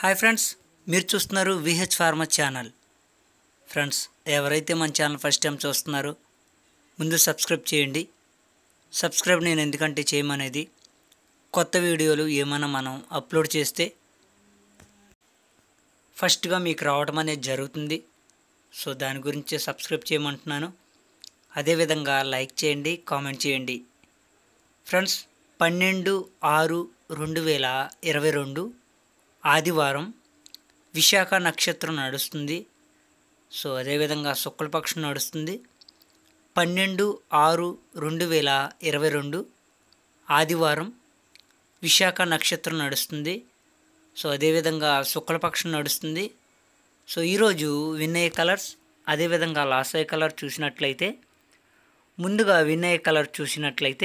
hi friends మీరు చూస్తున్నారు VH pharma channel friends ఎవరైతే మన ఛానల్ ఫస్ట్ టైం చూస్తున్నారో ముందు సబ్స్క్రైబ్ చేయండి సబ్స్క్రైబ్ నేను ఎందుకంటే చేయమనేది కొత్త వీడియోలు ఏమైనా మనం అప్లోడ్ చేస్తే ఫస్ట్గా మీకు రావడం అనేది జరుగుతుంది సో దాని గురించి సబ్స్క్రైబ్ చేయమంటున్నాను అదేవిధంగా లైక్ చేయండి కామెంట్ చేయండి ఫ్రెండ్స్ పన్నెండు ఆరు రెండు వేల ఇరవై రెండు ఆదివారం విశాఖ నక్షత్రం నడుస్తుంది సో అదేవిధంగా శుక్లపక్షం నడుస్తుంది పన్నెండు ఆరు రెండు వేల ఇరవై రెండు ఆదివారం విశాఖ నక్షత్రం నడుస్తుంది సో అదేవిధంగా శుక్లపక్షం నడుస్తుంది సో ఈరోజు వినయ్ కలర్స్ అదేవిధంగా లాసయ్య కలర్ చూసినట్లయితే ముందుగా వినయ్ కలర్ చూసినట్లయితే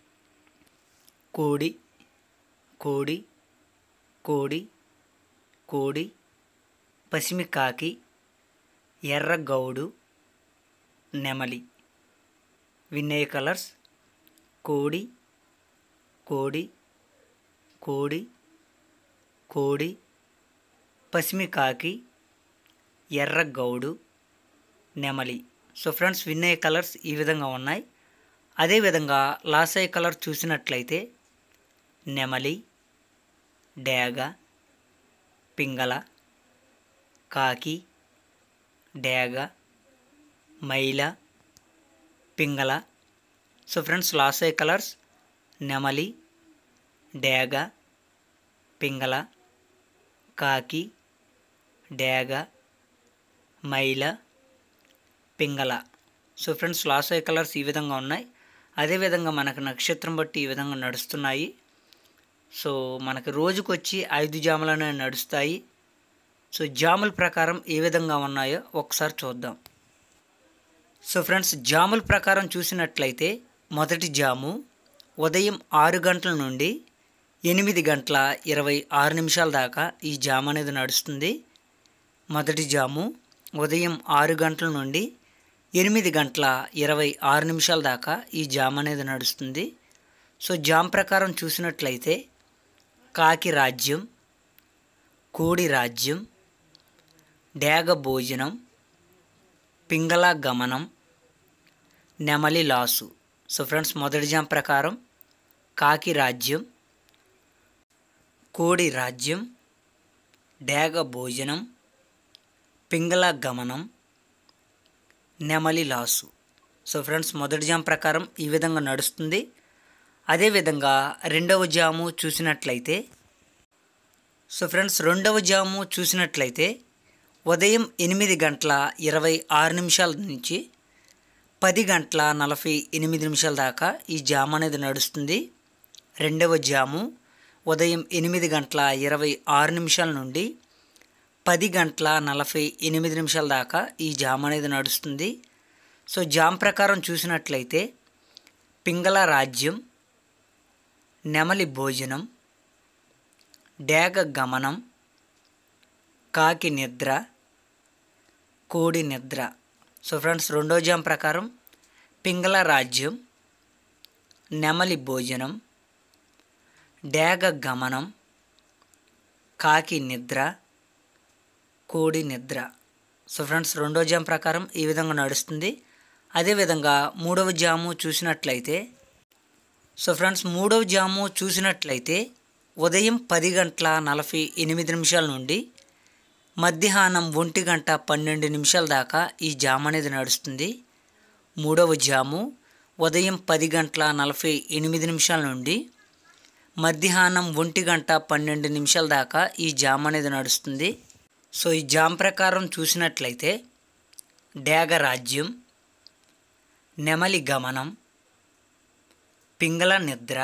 కోడి కోడి కోడి కోడి పసిమి కాకి ఎర్ర గౌడు నెమలి వినయ్ కలర్స్ కోడి కోడి కోడి కోడి పసిమి కాకి ఎర్ర గౌడు నెమలి సో ఫ్రెండ్స్ విన్నయ్య కలర్స్ ఈ విధంగా ఉన్నాయి అదేవిధంగా లాసయ్య కలర్ చూసినట్లయితే నెమలి డేగ పింగళ కాకి డేగ మైల పింగళ సో ఫ్రెండ్స్ లాసయ్య కలర్స్ నెమలి డేగ పింగళ కాకి డేగ మైల పింగళ సో ఫ్రెండ్స్ లాస్ ఐ కలర్స్ ఈ విధంగా ఉన్నాయి అదేవిధంగా మనకు నక్షత్రం బట్టి ఈ విధంగా నడుస్తున్నాయి సో మనకి రోజుకు వచ్చి ఐదు జాములనే నడుస్తాయి సో జాముల ప్రకారం ఏ విధంగా ఉన్నాయో ఒకసారి చూద్దాం సో ఫ్రెండ్స్ జాముల ప్రకారం చూసినట్లయితే మొదటి జాము ఉదయం ఆరు గంటల నుండి ఎనిమిది గంటల ఇరవై ఆరు నిమిషాల దాకా ఈ జామ్ అనేది నడుస్తుంది మొదటి జాము ఉదయం ఆరు గంటల నుండి ఎనిమిది గంటల ఇరవై ఆరు నిమిషాల దాకా ఈ జామ్ అనేది నడుస్తుంది సో జామ్ ప్రకారం చూసినట్లయితే కాకి రాజ్యం కోడి రాజ్యం డేగ భోజనం పింగళ గమనం నెమలి లాసు సో ఫ్రెండ్స్ మొదటి జామ్ ప్రకారం కాకి రాజ్యం కోడి రాజ్యం డేగ భోజనం పింగళ గమనం నెమలి లాసు సో ఫ్రెండ్స్ మొదటి జామ్ ప్రకారం ఈ విధంగా నడుస్తుంది అదేవిధంగా రెండవ జాము చూసినట్లయితే సో ఫ్రెండ్స్ రెండవ జాము చూసినట్లయితే ఉదయం ఎనిమిది గంటల ఇరవై ఆరు నిమిషాల నుంచి పది గంటల నలభై ఎనిమిది నిమిషాల దాకా ఈ జామ్ అనేది నడుస్తుంది రెండవ జాము ఉదయం ఎనిమిది గంటల ఇరవై ఆరు నిమిషాల నుండి పది గంటల నలభై ఎనిమిది నిమిషాల దాకా ఈ జామ్ అనేది నడుస్తుంది సో జామ్ ప్రకారం చూసినట్లయితే పింగళ రాజ్యం నెమలి భోజనం డేగ గమనం కాకి నిద్ర కోడి నిద్ర సో ఫ్రెండ్స్ రెండో జామ్ ప్రకారం పింగళ రాజ్యం నెమలి భోజనం డేగ గమనం కాకి నిద్ర కోడి నిద్ర సో ఫ్రెండ్స్ రెండో జామ్ ప్రకారం ఈ విధంగా నడుస్తుంది అదేవిధంగా మూడవ జాము చూసినట్లయితే సో ఫ్రెండ్స్ మూడవ జాము చూసినట్లయితే ఉదయం పది గంటల నలభై ఎనిమిది నిమిషాల నుండి మధ్యాహ్నం ఒంటి గంట పన్నెండు నిమిషాల దాకా ఈ జామ్ అనేది నడుస్తుంది మూడవ జాము ఉదయం పది గంటల నలభై ఎనిమిది నిమిషాల నుండి మధ్యాహ్నం ఒంటి గంట పన్నెండు నిమిషాల దాకా ఈ జామ్ అనేది నడుస్తుంది సో ఈ జామ్ ప్రకారం చూసినట్లయితే డేగ రాజ్యం నెమలి గమనం పింగళ నిద్ర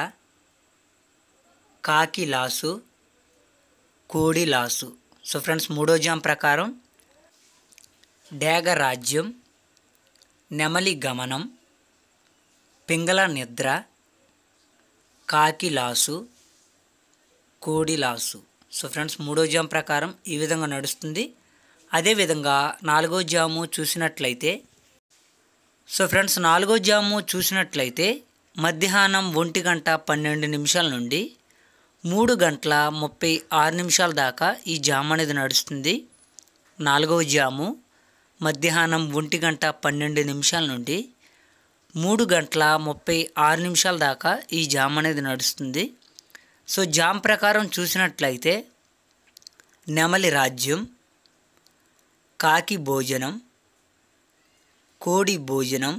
కాకి లాసు కోడి లాసు సో ఫ్రెండ్స్ మూడో జామ్ ప్రకారం డేగ రాజ్యం నెమలి గమనం పింగళ నిద్ర కాకి లాసు కోడి లాసు సో ఫ్రెండ్స్ మూడో జామ్ ప్రకారం ఈ విధంగా నడుస్తుంది అదేవిధంగా నాలుగో జాము చూసినట్లయితే సో ఫ్రెండ్స్ నాలుగో జాము చూసినట్లయితే మధ్యాహ్నం ఒంటి గంట పన్నెండు నిమిషాల నుండి మూడు గంటల ముప్పై ఆరు నిమిషాల దాకా ఈ జామ్ అనేది నడుస్తుంది నాలుగవ జాము మధ్యాహ్నం ఒంటి గంట పన్నెండు నిమిషాల నుండి మూడు గంటల ముప్పై ఆరు నిమిషాల దాకా ఈ జామ్ అనేది నడుస్తుంది సో జామ్ ప్రకారం చూసినట్లయితే నెమలి రాజ్యం కాకి భోజనం కోడి భోజనం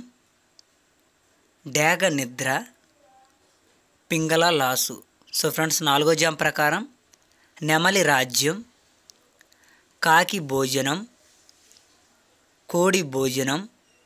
డేగ నిద్ర పింగళ లాసు సో ఫ్రెండ్స్ నాలుగో జామ్ ప్రకారం నెమలి రాజ్యం కాకి భోజనం కోడి భోజనం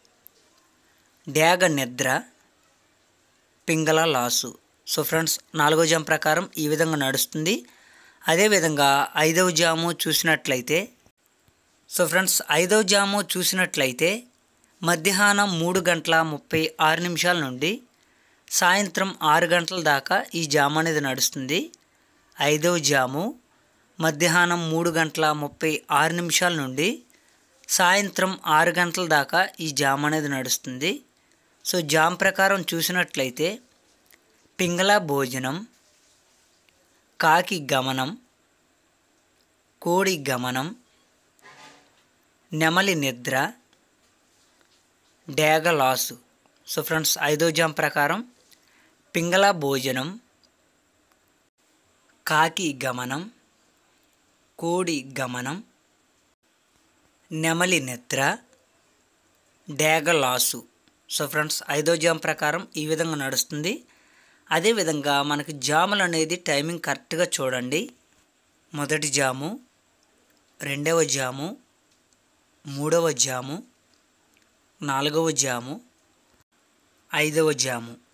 డేగ నిద్ర పింగళ లాసు సో ఫ్రెండ్స్ నాలుగో జామ్ ప్రకారం ఈ విధంగా నడుస్తుంది అదేవిధంగా ఐదవ జాము చూసినట్లయితే సో ఫ్రెండ్స్ ఐదవ జాము చూసినట్లయితే మధ్యాహ్నం మూడు గంటల ముప్పై ఆరు నిమిషాల నుండి సాయంత్రం ఆరు గంటల దాకా ఈ జామ్ అనేది నడుస్తుంది ఐదవ జాము మధ్యాహ్నం మూడు గంటల ముప్పై ఆరు నిమిషాల నుండి సాయంత్రం ఆరు గంటల దాకా ఈ జామ్ అనేది నడుస్తుంది సో జామ్ ప్రకారం చూసినట్లయితే పింగళ భోజనం కాకి గమనం కోడి గమనం నెమలి నిద్ర డేగ లాసు సో ఫ్రెండ్స్ ఐదో జామ్ ప్రకారం పింగళ భోజనం కాకి గమనం కోడి గమనం నెమలి నిద్ర డేగ లాసు సో ఫ్రెండ్స్ ఐదో జామ్ ప్రకారం ఈ విధంగా నడుస్తుంది అదేవిధంగా మనకి జాములు అనేది టైమింగ్ కరెక్ట్గా చూడండి మొదటి జాము రెండవ జాము మూడవ జాము నాలుగవ జాము ఐదవ జాము